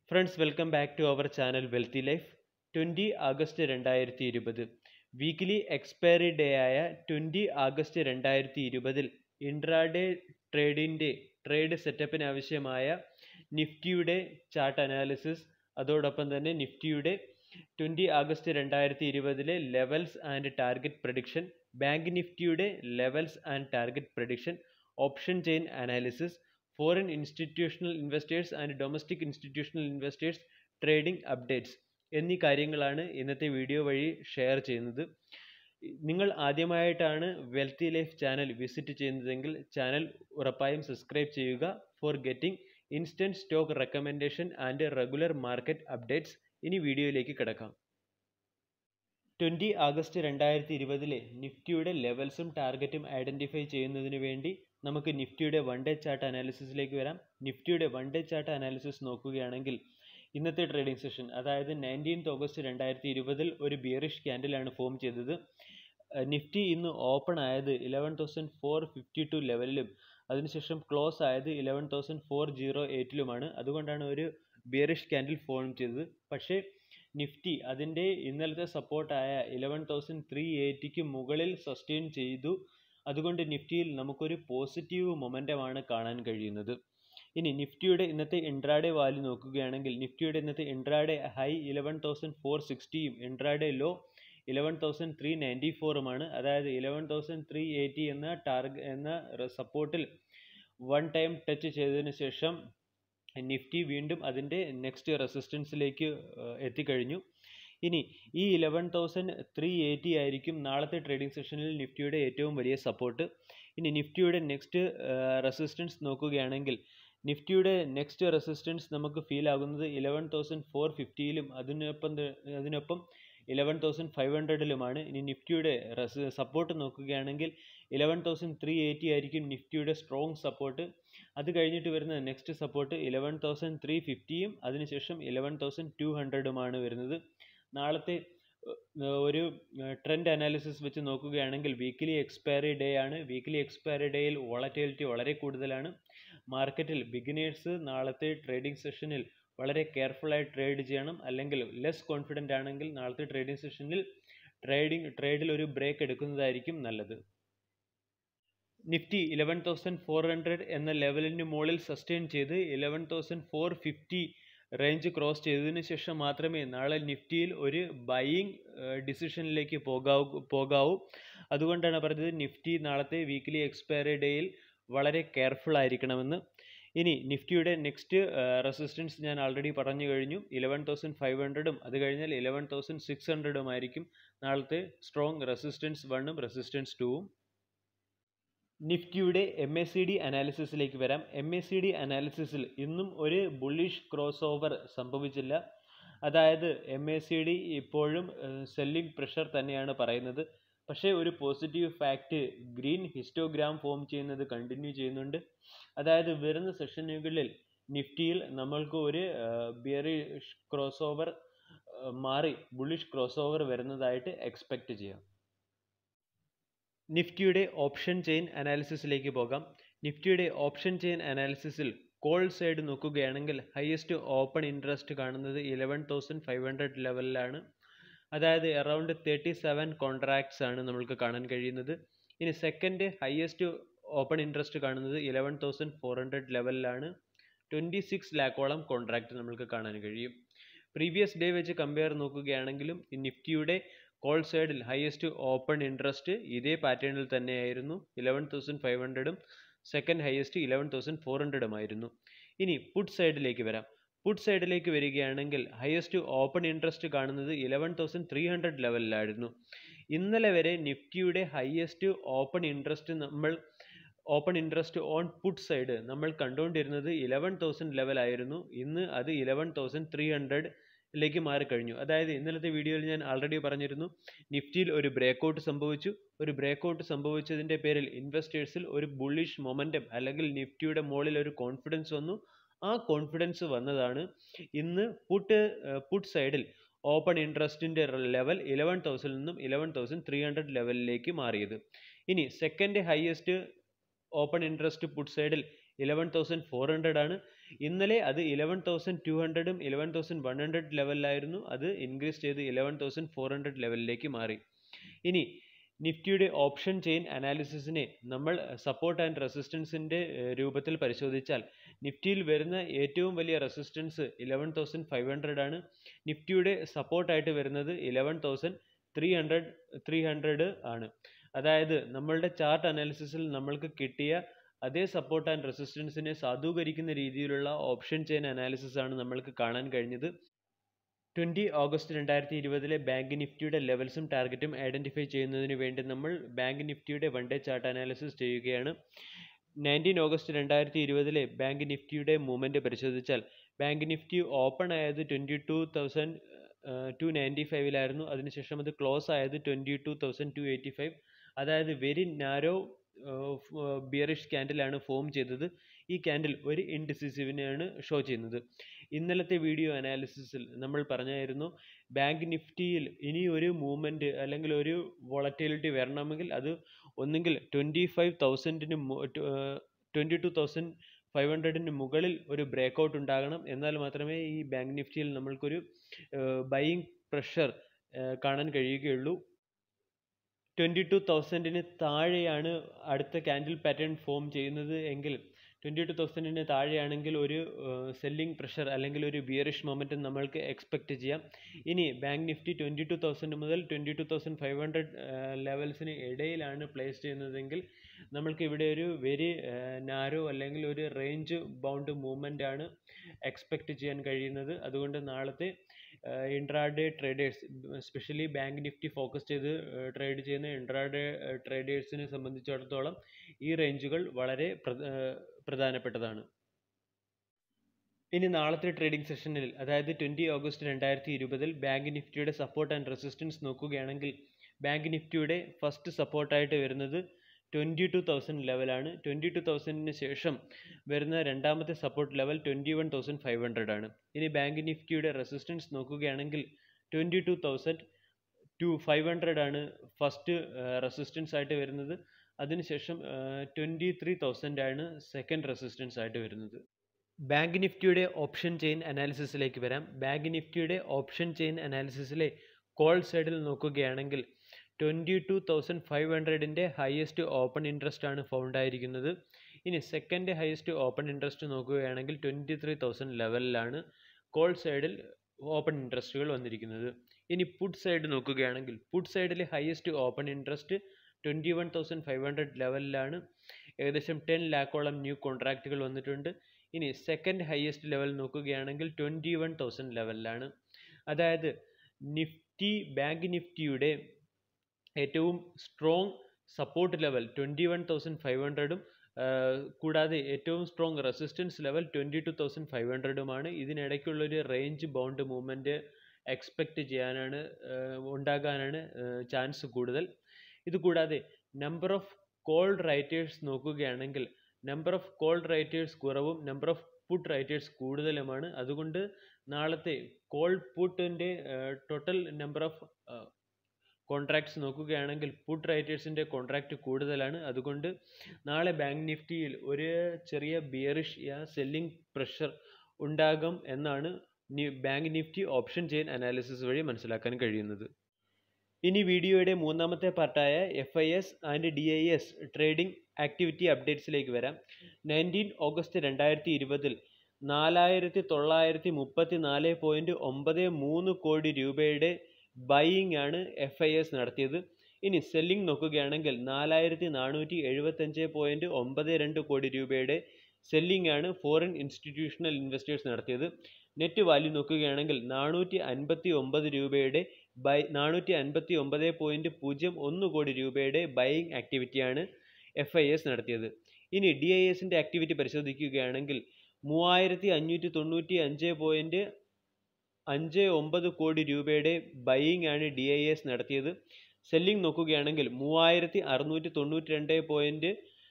friends welcome back to our channel wealthy life twenty August രണ്ടായിരത്തി ഇരുപത് weekly expiry day ആയ twenty August രണ്ടായിരത്തി ഇരുപതിൽ ഇൻട്രാഡേ ട്രേഡിൻ്റെ ട്രേഡ് സെറ്റപ്പിന് ആവശ്യമായ നിഫ്റ്റിയുടെ ചാർട്ട് അനാലിസിസ് അതോടൊപ്പം തന്നെ നിഫ്റ്റിയുടെ ട്വൻറ്റി ആഗസ്റ്റ് രണ്ടായിരത്തി ഇരുപതിലെ levels and target prediction bank നിഫ്റ്റിയുടെ levels and target prediction option chain analysis foreign institutional investors and domestic institutional investors trading updates എന്നീ കാര്യങ്ങളാണ് ഇന്നത്തെ വീഡിയോ വഴി ഷെയർ ചെയ്യുന്നത് നിങ്ങൾ ആദ്യമായിട്ടാണ് വെൽത്തി ലൈഫ് ചാനൽ വിസിറ്റ് ചെയ്യുന്നതെങ്കിൽ ചാനൽ ഉറപ്പായും സബ്സ്ക്രൈബ് ചെയ്യുക for getting instant stock recommendation and regular market updates ഇനി വീഡിയോയിലേക്ക് കിടക്കാം ട്വൻറ്റി ആഗസ്റ്റ് രണ്ടായിരത്തി ഇരുപതിലെ നിഫ്റ്റിയുടെ ലെവൽസും ടാർഗറ്റും ഐഡൻറ്റിഫൈ ചെയ്യുന്നതിന് വേണ്ടി നമുക്ക് നിഫ്റ്റിയുടെ വൺ ഡേ ചാർട്ട് അനാലിസിസിലേക്ക് വരാം നിഫ്റ്റിയുടെ വൺ ഡേ ചാർട്ട് അനാലിസിസ് നോക്കുകയാണെങ്കിൽ ഇന്നത്തെ ട്രേഡിംഗ് സെഷൻ അതായത് നയൻറ്റീൻത്ത് ഓഗസ്റ്റ് രണ്ടായിരത്തി ഇരുപതിൽ ഒരു ബിയറിഷ് ക്യാൻഡിലാണ് ഫോം ചെയ്തത് നിഫ്റ്റി ഇന്ന് ഓപ്പൺ ആയത് eleven thousand four fifty two ലെവലിലും അതിനുശേഷം ക്ലോസ് ആയത് ഇലവൻ തൗസൻഡ് ഫോർ ജീറോ എയ്റ്റിലുമാണ് അതുകൊണ്ടാണ് ഒരു ബിയറിഷ് ക്യാൻഡിൽ ഫോം ചെയ്തത് പക്ഷേ നിഫ്റ്റി അതിൻ്റെ ഇന്നലത്തെ സപ്പോർട്ടായ ഇലവൻ തൗസൻഡ് ത്രീ എയ്റ്റിക്ക് മുകളിൽ സസ്റ്റെയിൻ ചെയ്തു അതുകൊണ്ട് നിഫ്റ്റിയിൽ നമുക്കൊരു പോസിറ്റീവ് മൊമെൻ്റമാണ് കാണാൻ കഴിയുന്നത് ഇനി നിഫ്റ്റിയുടെ ഇന്നത്തെ ഇൻട്രാഡേ വാല്യൂ നോക്കുകയാണെങ്കിൽ നിഫ്റ്റിയുടെ ഇന്നത്തെ intraday high eleven thousand four സിക്സ്റ്റിയും intraday low eleven thousand three ninety ഫോറുമാണ് അതായത് ഇലവൻ തൗസൻഡ് ത്രീ എയ്റ്റി എന്ന ടാർഗ എന്ന സപ്പോർട്ടിൽ വൺ ടൈം ടച്ച് ചെയ്തതിന് ശേഷം നിഫ്റ്റി വീണ്ടും അതിൻ്റെ നെക്സ്റ്റ് റെസിസ്റ്റൻസിലേക്ക് എത്തിക്കഴിഞ്ഞു ഇനി ഈ ഇലവൻ തൗസൻഡ് ത്രീ എയ്റ്റി ആയിരിക്കും നാളത്തെ ട്രേഡിംഗ് സെഷനിൽ നിഫ്റ്റിയുടെ ഏറ്റവും വലിയ സപ്പോർട്ട് ഇനി നിഫ്റ്റിയുടെ നെക്സ്റ്റ് റെസിസ്റ്റൻസ് നോക്കുകയാണെങ്കിൽ നിഫ്റ്റിയുടെ നെക്സ്റ്റ് റെസിസ്റ്റൻസ് നമുക്ക് ഫീൽ ആകുന്നത് ഇലവൻ തൗസൻഡ് ഫോർ ഫിഫ്റ്റിയിലും അതിനൊപ്പം അതിനൊപ്പം ഇലവൻ തൗസൻഡ് ഫൈവ് ഹൺഡ്രഡിലുമാണ് ഇനി നിഫ്റ്റിയുടെ റെസ് സപ്പോർട്ട് നോക്കുകയാണെങ്കിൽ ഇലവൻ തൗസൻഡ് ത്രീ എയ്റ്റി ആയിരിക്കും നിഫ്റ്റിയുടെ സ്ട്രോങ് സപ്പോർട്ട് അത് കഴിഞ്ഞിട്ട് വരുന്ന next support eleven thousand three ഫിഫ്റ്റിയും അതിനുശേഷം ഇലവൻ തൗസൻഡ് ടു ഹൺഡ്രഡുമാണ് വരുന്നത് നാളത്തെ ഒരു ട്രെൻഡ് അനാലിസിസ് വെച്ച് നോക്കുകയാണെങ്കിൽ വീക്കിലി എക്സ്പയറി ഡേ ആണ് വീക്കിലി എക്സ്പയറി ഡേയിൽ വോളറ്റിലിറ്റി വളരെ കൂടുതലാണ് മാർക്കറ്റിൽ ബിഗിനേഴ്സ് നാളത്തെ ട്രേഡിംഗ് സെഷനിൽ വളരെ കെയർഫുള്ളായി ട്രേഡ് ചെയ്യണം അല്ലെങ്കിൽ ലെസ് കോൺഫിഡൻ്റ് ആണെങ്കിൽ നാളത്തെ ട്രേഡിംഗ് സെഷനിൽ ട്രേഡിംഗ് ട്രേഡിൽ ഒരു ബ്രേക്ക് എടുക്കുന്നതായിരിക്കും നല്ലത് Nifty eleven thousand four hundred എന്ന ലെവലിന് മുകളിൽ സസ്റ്റെയിൻ ചെയ്ത് eleven thousand four fifty range cross ചെയ്തതിന് ശേഷം മാത്രമേ നാളെ നിഫ്റ്റിയിൽ ഒരു ബൈയിങ് ഡിസിഷനിലേക്ക് പോകാവൂ പോകാവൂ അതുകൊണ്ടാണ് പറഞ്ഞത് നിഫ്റ്റി നാളത്തെ വീക്കിലി എക്സ്പയറി ഡേയിൽ വളരെ കെയർഫുൾ ആയിരിക്കണമെന്ന് ഇനി നിഫ്റ്റിയുടെ നെക്സ്റ്റ് റെസിസ്റ്റൻസ് ഞാൻ ആൾറെഡി പറഞ്ഞു കഴിഞ്ഞു ഇലവൻ തൗസൻഡ് ഫൈവ് ഹൺഡ്രഡും അത് കഴിഞ്ഞാൽ ഇലവൻ തൗസൻഡ് സിക്സ് ഹൺഡ്രഡും ആയിരിക്കും നാളത്തെ സ്ട്രോങ് റെസിസ്റ്റൻസ് വണ്ണും റെസിസ്റ്റൻസ് ടൂവും നിഫ്റ്റിയുടെ എം എ സി ഡി അനാലിസിസിലേക്ക് വരാം എം എ സി ഡി അനാലിസിസിൽ ഇന്നും ഒരു ബുള്ളിഷ് ക്രോസ് ഓവർ സംഭവിച്ചില്ല അതായത് എം എ സി ഡി ഇപ്പോഴും സെല്ലിംഗ് പ്രഷർ തന്നെയാണ് പറയുന്നത് പക്ഷേ ഒരു positive fact green histogram form ചെയ്യുന്നത് കണ്ടിന്യൂ ചെയ്യുന്നുണ്ട് അതായത് വരുന്ന സെഷനുകളിൽ നിഫ്റ്റിയിൽ നമ്മൾക്ക് ഒരു ബിയറിഷ് ക്രോസ് ഓവർ മാറി ബുള്ളിഷ് ക്രോസ് ഓവർ വരുന്നതായിട്ട് എക്സ്പെക്റ്റ് ചെയ്യാം നിഫ്റ്റിയുടെ ഓപ്ഷൻ ചെയിൻ അനാലിസിസിലേക്ക് പോകാം നിഫ്റ്റിയുടെ ഓപ്ഷൻ ചെയിൻ അനാലിസിസിൽ കോൾ സൈഡ് നോക്കുകയാണെങ്കിൽ ഹയസ്റ്റ് ഓപ്പൺ ഇൻട്രസ്റ്റ് കാണുന്നത് ഇലവൻ തൗസൻഡ് ഫൈവ് ഹൺഡ്രഡ് ലെവലിലാണ് അതായത് അറൗണ്ട് തേർട്ടി സെവൻ കോൺട്രാക്ട്സ് ആണ് നമ്മൾക്ക് കാണാൻ കഴിയുന്നത് ഇനി സെക്കൻഡ് ഹയസ്റ്റ് ഓപ്പൺ ഇൻട്രസ്റ്റ് കാണുന്നത് ഇലവൻ തൗസൻഡ് ഫോർ ഹൺഡ്രഡ് ലെവലിലാണ് ട്വൻറ്റി സിക്സ് ലാക്കോളം കോൺട്രാക്റ്റ് നമ്മൾക്ക് കാണാൻ കഴിയും പ്രീവിയസ് ഡേ വെച്ച് കമ്പയർ നോക്കുകയാണെങ്കിലും ഈ നിഫ്റ്റിയുടെ കോൾ സൈഡിൽ ഹയസ്റ്റ് ഓപ്പൺ ഇൻട്രസ്റ്റ് ഇതേ പാറ്റേണിൽ തന്നെയായിരുന്നു ഇലവൻ തൗസൻഡ് ഫൈവ് ഹൺഡ്രഡും second highest eleven thousand four ഹൺഡ്രഡുമായിരുന്നു ഇനി പുട്ട് സൈഡിലേക്ക് വരാം പുട്ട് സൈഡിലേക്ക് വരികയാണെങ്കിൽ ഹയസ്റ്റ് ഓപ്പൺ ഇൻട്രസ്റ്റ് കാണുന്നത് ഇലവൻ തൗസൻഡ് ത്രീ ഹൺഡ്രഡ് ലെവലിലായിരുന്നു ഇന്നലെ വരെ നിഫ്റ്റിയുടെ ഹയസ്റ്റ് ഓപ്പൺ ഇൻട്രസ്റ്റ് നമ്മൾ open interest on put side നമ്മൾ കണ്ടുകൊണ്ടിരുന്നത് ഇലവൻ തൗസൻഡ് ലെവലായിരുന്നു ഇന്ന് അത് ഇലവൻ തൗസൻഡ് ത്രീ ഹൺഡ്രഡ് ലേക്ക് മാറിക്കഴിഞ്ഞു അതായത് ഇന്നലത്തെ വീഡിയോയിൽ ഞാൻ ആൾറെഡി പറഞ്ഞിരുന്നു നിഫ്റ്റിയിൽ ഒരു ബ്രേക്കൗട്ട് സംഭവിച്ചു ഒരു ബ്രേക്കൗട്ട് സംഭവിച്ചതിൻ്റെ പേരിൽ ഇൻവെസ്റ്റേഴ്സിൽ ഒരു ബുള്ളിഷ് മൊമെൻറ്റം അല്ലെങ്കിൽ നിഫ്റ്റിയുടെ മുകളിൽ ഒരു കോൺഫിഡൻസ് വന്നു ആ കോൺഫിഡൻസ് വന്നതാണ് ഇന്ന് പുട്ട് പുട്ട് സൈഡിൽ ഓപ്പൺ ഇൻട്രസ്റ്റിൻ്റെ ലെവൽ ഇലവൻ തൗസൻഡിൽ നിന്നും ഇലവൻ തൗസൻഡ് ത്രീ ഹൺഡ്രഡ് ലെവലിലേക്ക് മാറിയത് ഇനി second highest open interest put സൈഡിൽ ഇലവൻ തൗസൻഡ് ഫോർ ഹൺഡ്രഡ് ആണ് ഇന്നലെ അത് ഇലവൻ തൗസൻഡ് ടു ഹൺഡ്രഡും ഇലവൻ തൗസൻഡ് വൺ ഹൺഡ്രഡ് ലെവലിലായിരുന്നു അത് ഇൻക്രീസ് ചെയ്ത് ഇലവൻ തൗസൻഡ് ഫോർ ഹൺഡ്രഡ് ലെവലിലേക്ക് മാറി ഇനി നിഫ്റ്റിയുടെ ഓപ്ഷൻ ചെയിൻ അനാലിസിസിനെ നമ്മൾ സപ്പോർട്ട് ആൻഡ് റെസിസ്റ്റൻസിൻ്റെ രൂപത്തിൽ പരിശോധിച്ചാൽ നിഫ്റ്റിയിൽ വരുന്ന ഏറ്റവും വലിയ resistance eleven thousand five hundred ആണ് നിഫ്റ്റിയുടെ സപ്പോർട്ടായിട്ട് വരുന്നത് eleven thousand three hundred three hundred ആണ് അതായത് നമ്മളുടെ ചാർട്ട് അനാലിസിസിൽ നമ്മൾക്ക് കിട്ടിയ അതേ സപ്പോർട്ട് ആൻഡ് റെസിസ്റ്റൻസിനെ സാധൂകരിക്കുന്ന രീതിയിലുള്ള ഓപ്ഷൻ ചെയിൻ അനാലിസിസ് ആണ് നമ്മൾക്ക് കാണാൻ കഴിഞ്ഞത് ട്വൻറ്റി ഓഗസ്റ്റ് രണ്ടായിരത്തി ഇരുപതിലെ ബാങ്ക് നിഫ്റ്റിയുടെ ലെവൽസും ടാർഗറ്റും ഐഡൻറ്റിഫൈ ചെയ്യുന്നതിന് വേണ്ടി നമ്മൾ ബാങ്ക് നിഫ്റ്റിയുടെ വൺ ഡേ ചാർട്ട് അനാലിസിസ് ചെയ്യുകയാണ് നയൻറ്റീൻ ഓഗസ്റ്റ് രണ്ടായിരത്തി ഇരുപതിലെ ബാങ്ക് നിഫ്റ്റിയുടെ മൂവ്മെൻറ്റ് പരിശോധിച്ചാൽ ബാങ്ക് നിഫ്റ്റി ഓപ്പൺ ആയത് twenty two thousand two ninety ഫൈവിലായിരുന്നു അതിനുശേഷം അത് ക്ലോസ് ആയത് twenty two thousand two eighty five അതായത് വെരി നാരോ ബിയറിഷ് ക്യാൻഡിലാണ് ഫോം ചെയ്തത് ഈ ക്യാൻഡിൽ ഒരു ഇൻഡിസിസീവിനെയാണ് ഷോ ചെയ്യുന്നത് ഇന്നലത്തെ വീഡിയോ അനാലിസിസിൽ നമ്മൾ പറഞ്ഞായിരുന്നു ബാങ്ക് നിഫ്റ്റിയിൽ ഇനി ഒരു മൂവ്മെൻറ്റ് അല്ലെങ്കിൽ ഒരു വോളറ്റിലിറ്റി വരണമെങ്കിൽ അത് ഒന്നുകിൽ ട്വൻറ്റി ഫൈവ് തൗസൻഡിന് ട്വൻറ്റി ടു തൗസൻഡ് ഫൈവ് ഹൺഡ്രഡിന് മുകളിൽ ഒരു ബ്രേക്ക് ഔട്ട് ഉണ്ടാകണം എന്നാൽ മാത്രമേ ഈ ബാങ്ക് നിഫ്റ്റിയിൽ നമ്മൾക്കൊരു ബൈയിങ് പ്രഷർ കാണാൻ കഴിയുകയുള്ളൂ ട്വൻറ്റി ടു തൗസൻഡിന് താഴെയാണ് അടുത്ത ക്യാൻഡിൽ പാറ്റേൺ ഫോം ചെയ്യുന്നത് എങ്കിൽ ട്വൻറ്റി ടു തൗസൻഡിന് താഴെയാണെങ്കിൽ ഒരു സെല്ലിംഗ് പ്രഷർ അല്ലെങ്കിൽ ഒരു ബിയറിഷ് മൊമെൻറ്റം നമ്മൾക്ക് എക്സ്പെക്റ്റ് ചെയ്യാം ഇനി bank Nifty twenty two thousand മുതൽ twenty two thousand five hundred ലെവൽസിന് ഇടയിലാണ് പ്ലേസ് ചെയ്യുന്നതെങ്കിൽ നമ്മൾക്ക് ഇവിടെ ഒരു വെരി നാരോ അല്ലെങ്കിൽ ഒരു റേഞ്ച് ബൗണ്ട് മൂവ്മെൻ്റ് ആണ് എക്സ്പെക്റ്റ് ചെയ്യാൻ കഴിയുന്നത് അതുകൊണ്ട് നാളത്തെ intraday traders specially bank Nifty focus ചെയ്ത് ട്രേഡ് ചെയ്യുന്ന ഇൻട്രാഡേ ട്രേഡേഴ്സിനെ സംബന്ധിച്ചിടത്തോളം ഈ റേഞ്ചുകൾ വളരെ പ്രധാനപ്പെട്ടതാണ് ഇനി നാളത്തെ ട്രേഡിംഗ് സെഷനിൽ അതായത് ട്വൻറ്റി ഓഗസ്റ്റ് രണ്ടായിരത്തി ഇരുപതിൽ ബാങ്ക് നിഫ്റ്റിയുടെ സപ്പോർട്ട് ആൻഡ് റെസിസ്റ്റൻസ് നോക്കുകയാണെങ്കിൽ ബാങ്ക് നിഫ്റ്റിയുടെ ഫസ്റ്റ് സപ്പോർട്ടായിട്ട് വരുന്നത് ട്വൻറ്റി ടു തൗസൻഡ് ലെവലാണ് ട്വൻറ്റി ടു തൗസൻഡിന് ശേഷം വരുന്ന രണ്ടാമത്തെ support level twenty one thousand five hundred ആണ് ഇനി ബാങ്ക് നിഫ്റ്റിയുടെ റെസിസ്റ്റൻസ് നോക്കുകയാണെങ്കിൽ twenty two thousand two five hundred ആണ് ഫസ്റ്റ് റെസിസ്റ്റൻസ് ആയിട്ട് വരുന്നത് അതിനുശേഷം ട്വൻറ്റി ത്രീ തൗസൻഡ് ആണ് സെക്കൻഡ് റെസിസ്റ്റൻസ് ആയിട്ട് വരുന്നത് ബാങ്ക് നിഫ്റ്റിയുടെ ഓപ്ഷൻ ചെയിൻ അനാലിസിസിലേക്ക് വരാം ബാങ്ക് നിഫ്റ്റിയുടെ ഓപ്ഷൻ ചെയിൻ അനാലിസിസിലെ കോൾ സൈഡിൽ നോക്കുകയാണെങ്കിൽ ട്വൻറ്റി ടു തൗസൻഡ് ഫൈവ് ഹൺഡ്രഡിൻ്റെ ഹയസ്റ്റ് ഓപ്പൺ ഇൻട്രസ്റ്റ് ആണ് ഫൗണ്ട് ആയിരിക്കുന്നത് ഇനി സെക്കൻഡ് ഹയസ്റ്റ് ഓപ്പൺ ഇൻട്രസ്റ്റ് നോക്കുകയാണെങ്കിൽ ട്വൻറ്റി ത്രീ തൗസൻഡ് ലെവലിലാണ് കോൾ സൈഡിൽ ഓപ്പൺ ഇൻട്രസ്റ്റുകൾ വന്നിരിക്കുന്നത് ഇനി പുട്ട് സൈഡ് നോക്കുകയാണെങ്കിൽ പുട്ട് സൈഡിൽ highest open interest twenty one thousand five hundred ലെവലിലാണ് ഏകദേശം ടെൻ ലാക്കോളം ന്യൂ കോൺട്രാക്റ്റുകൾ വന്നിട്ടുണ്ട് ഇനി സെക്കൻഡ് ഹയസ്റ്റ് ലെവൽ നോക്കുകയാണെങ്കിൽ ട്വൻറ്റി വൺ തൗസൻഡ് ലെവലിലാണ് അതായത് നിഫ്റ്റി ബാങ്ക് നിഫ്റ്റിയുടെ ഏറ്റവും strong support level twenty one thousand five ഹൺഡ്രഡും കൂടാതെ ഏറ്റവും strong resistance level twenty two thousand five ഹൺഡ്രഡുമാണ് ഇതിനിടയ്ക്കുള്ളൊരു റേഞ്ച് ബൗണ്ട് മൂവ്മെൻറ്റ് എക്സ്പെക്റ്റ് ചെയ്യാനാണ് ഉണ്ടാകാനാണ് ചാൻസ് കൂടുതൽ ഇതുകൂടാതെ നമ്പർ ഓഫ് കോൾ റൈറ്റേഴ്സ് നോക്കുകയാണെങ്കിൽ നമ്പർ ഓഫ് കോൾ റൈറ്റേഴ്സ് കുറവും നമ്പർ ഓഫ് പുട്ട് റൈറ്റേഴ്സ് കൂടുതലുമാണ് അതുകൊണ്ട് നാളത്തെ കോൾ പുട്ടിൻ്റെ ടോട്ടൽ നമ്പർ ഓഫ് കോൺട്രാക്ട്സ് നോക്കുകയാണെങ്കിൽ പുട്ട് റൈറ്റേഴ്സിൻ്റെ കോൺട്രാക്റ്റ് കൂടുതലാണ് അതുകൊണ്ട് നാളെ ബാങ്ക് നിഫ്റ്റിയിൽ ഒരു ചെറിയ ബിയറിഷ് സെല്ലിംഗ് പ്രഷർ ഉണ്ടാകും എന്നാണ് bank Nifty option chain analysis വഴി മനസ്സിലാക്കാൻ കഴിയുന്നത് ഇനി വീഡിയോയുടെ മൂന്നാമത്തെ പാർട്ടായ F I S and D I S trading activity അപ്ഡേറ്റ്സിലേക്ക് വരാം നയൻറ്റീൻ ഓഗസ്റ്റ് രണ്ടായിരത്തി ഇരുപതിൽ നാലായിരത്തി തൊള്ളായിരത്തി മുപ്പത്തി നാല് പോയിൻറ്റ് ഒമ്പത് മൂന്ന് കോടി രൂപയുടെ ബൈയിങ് ആണ് എഫ് ഐ എസ് നടത്തിയത് ഇനി സെല്ലിംഗ് നോക്കുകയാണെങ്കിൽ നാലായിരത്തി നാനൂറ്റി എഴുപത്തഞ്ച് പോയിൻറ്റ് ഒമ്പത് രണ്ട് കോടി രൂപയുടെ സെല്ലിംഗ് ആണ് ഫോറിൻ ഇൻസ്റ്റിറ്റ്യൂഷണൽ ഇൻവെസ്റ്റേഴ്സ് നടത്തിയത് നെറ്റ് വാല്യൂ നോക്കുകയാണെങ്കിൽ നാനൂറ്റി അൻപത്തി ഒമ്പത് രൂപയുടെ ബൈ നാനൂറ്റി അൻപത്തി ഒമ്പത് പോയിൻറ്റ് പൂജ്യം ഒന്ന് കോടി രൂപയുടെ ബൈയിങ് ആക്ടിവിറ്റിയാണ് എഫ് ഐ എസ് നടത്തിയത് ഇനി ഡി ഐ എസിൻ്റെ ആക്ടിവിറ്റി പരിശോധിക്കുകയാണെങ്കിൽ മൂവായിരത്തി അഞ്ഞൂറ്റി തൊണ്ണൂറ്റി അഞ്ച് പോയിൻറ്റ് അഞ്ച് ഒമ്പത് കോടി രൂപയുടെ ബൈയിങ് ആണ് ഡി ഐ എസ് നടത്തിയത് സെല്ലിംഗ് നോക്കുകയാണെങ്കിൽ മൂവായിരത്തി അറുന്നൂറ്റി തൊണ്ണൂറ്റി രണ്ട് പോയിൻറ്റ്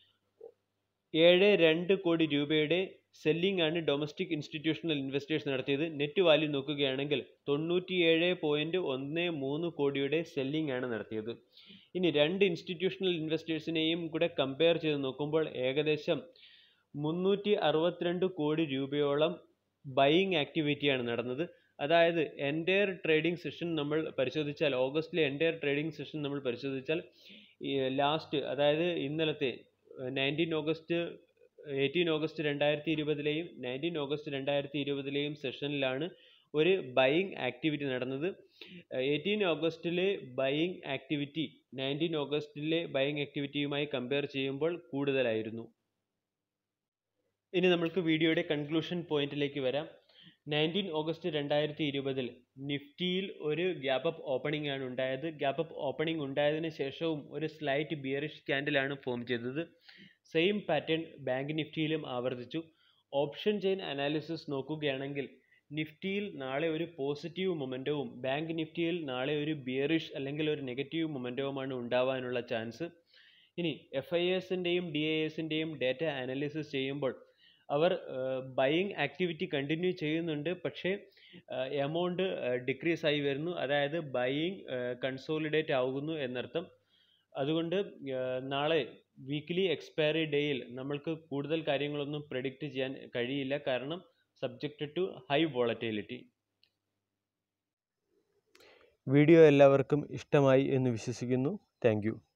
ഏഴ് രണ്ട് കോടി രൂപയുടെ സെല്ലിംഗ് ആണ് ഡൊമസ്റ്റിക് ഇൻസ്റ്റിറ്റ്യൂഷണൽ ഇൻവെസ്റ്റേഴ്സ് നടത്തിയത് നെറ്റ് വാല്യൂ നോക്കുകയാണെങ്കിൽ തൊണ്ണൂറ്റിയേഴ് പോയിൻറ്റ് ഒന്ന് മൂന്ന് കോടിയുടെ സെല്ലിംഗ് ആണ് നടത്തിയത് ഇനി രണ്ട് ഇൻസ്റ്റിറ്റ്യൂഷണൽ ഇൻവെസ്റ്റേഴ്സിനെയും കൂടെ കമ്പയർ ചെയ്ത് നോക്കുമ്പോൾ ഏകദേശം മുന്നൂറ്റി അറുപത്തിരണ്ട് കോടി രൂപയോളം ബൈയിങ് ആക്ടിവിറ്റിയാണ് നടന്നത് അതായത് എൻറ്റയർ ട്രേഡിംഗ് സെഷൻ നമ്മൾ പരിശോധിച്ചാൽ ഓഗസ്റ്റിലെ എൻറ്റയർ ട്രേഡിംഗ് സെഷൻ നമ്മൾ പരിശോധിച്ചാൽ ഈ ലാസ്റ്റ് അതായത് ഇന്നലത്തെ നയൻറ്റീൻ ഓഗസ്റ്റ് എയ്റ്റീൻ ഓഗസ്റ്റ് രണ്ടായിരത്തി ഇരുപതിലെയും നയൻറ്റീൻ ഓഗസ്റ്റ് രണ്ടായിരത്തി ഇരുപതിലെയും സെഷനിലാണ് ഒരു ബൈയിങ് ആക്ടിവിറ്റി നടന്നത് എയ്റ്റീൻ ഓഗസ്റ്റിലെ ബൈയിങ് ആക്ടിവിറ്റി നയൻറ്റീൻ ഓഗസ്റ്റിലെ ബൈയിങ് ആക്ടിവിറ്റിയുമായി കമ്പയർ ചെയ്യുമ്പോൾ കൂടുതലായിരുന്നു ഇനി നമ്മൾക്ക് വീഡിയോയുടെ കൺക്ലൂഷൻ പോയിന്റിലേക്ക് വരാം നയൻറ്റീൻ ഓഗസ്റ്റ് രണ്ടായിരത്തി ഇരുപതിൽ നിഫ്റ്റിയിൽ ഒരു ഗ്യാപ്പ് അപ്പ് ഓപ്പണിംഗ് ആണ് ഉണ്ടായത് ഗ്യാപ്പ് അപ്പ് ഓപ്പണിംഗ് ഉണ്ടായതിനു ശേഷവും ഒരു സ്ലൈറ്റ് ബിയറിഷ് ക്യാൻഡിലാണ് ഫോം ചെയ്തത് സെയിം പാറ്റേൺ ബാങ്ക് നിഫ്റ്റിയിലും ആവർത്തിച്ചു ഓപ്ഷൻ ചെയിൻ അനാലിസിസ് നോക്കുകയാണെങ്കിൽ നിഫ്റ്റിയിൽ നാളെ ഒരു പോസിറ്റീവ് മൊമെൻറ്റവും ബാങ്ക് നിഫ്റ്റിയിൽ നാളെ ഒരു ബിയറിഷ് അല്ലെങ്കിൽ ഒരു നെഗറ്റീവ് മൊമെൻറ്റവുമാണ് ഉണ്ടാവാനുള്ള ചാൻസ് ഇനി എഫ് ഐ എസിൻ്റെയും ഡി ഐ എസിൻ്റെയും ഡേറ്റ അനാലിസിസ് ചെയ്യുമ്പോൾ അവർ ബൈയിങ് ആക്ടിവിറ്റി കണ്ടിന്യൂ ചെയ്യുന്നുണ്ട് പക്ഷേ എമൗണ്ട് ഡിക്രീസ് ആയി വരുന്നു അതായത് ബൈയിങ് കൺസോളിഡേറ്റ് ആകുന്നു എന്നർത്ഥം അതുകൊണ്ട് നാളെ വീക്ക്ലി എക്സ്പയറി ഡേയിൽ നമ്മൾക്ക് കൂടുതൽ കാര്യങ്ങളൊന്നും പ്രഡിക്റ്റ് ചെയ്യാൻ കഴിയില്ല കാരണം subject to high volatility video എല്ലാവർക്കും ഇഷ്ടമായി എന്ന് വിശ്വസിക്കുന്നു താങ്ക്